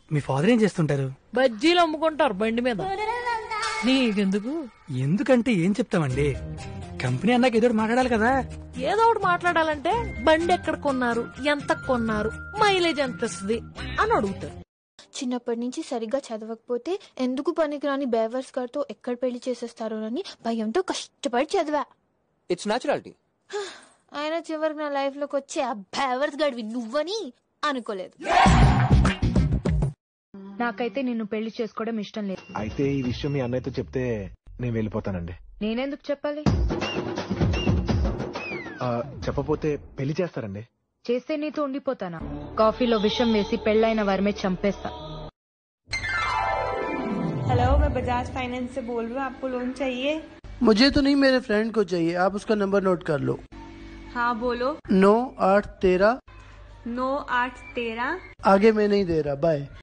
మీ father ఏం చేస్తుంటారు బజ్జీలు అమ్ముకుంటారు బండి మీద నీకెందుకు ఎందుకంటే ఏం చెప్తామండి కంపెనీ అన్నాక ఏదో ఒకటి మాట్లాడాలి కదా ఏదో ఒకటి మాట్లాడాలంటే బండి ఎక్కడ కొన్నారు ఎంత కొన్నారు మైలేజ్ ఎంత ఇస్తుంది అని అడుగుతారు చిన్నప్పటి నుంచి సరిగ్గా చదవకపోతే ఎందుకు పనికిరాని బేవర్స్ గారితో ఎక్కడ పెళ్లి చేసేస్తారోనని భయంతో కష్టపడి చదివా ఇట్స్ న్యాచురాలిటీ ఆయన చివరికి నా లైఫ్ లోకి వచ్చే ఆ బేవర్స్ గడివి నువ్వని అనుకోలేదు నాకైతే నిన్ను పెళ్లి చేసుకోవడం ఇష్టం లేదు అయితే ఈ విషయం మీ అన్నయ్యతో చెప్తే నేను వెళ్ళిపోతానండి నేనెందుకు చెప్పాలి ఆ, చెప్పపోతే పెళ్లి చేస్తారండి చేస్తే నీతో ఉండిపోతానా కాఫీలో విషం వేసి పెళ్ళైన వారిమే చంపేస్తా हेलो मैं बजाज फाइनेंस से बोल रही हूँ आपको लोन चाहिए मुझे तो नहीं मेरे फ्रेंड को चाहिए आप उसका नंबर नोट कर लो हाँ बोलो नौ आठ तेरह नौ आठ तेरह आगे मैं नहीं दे रहा बाय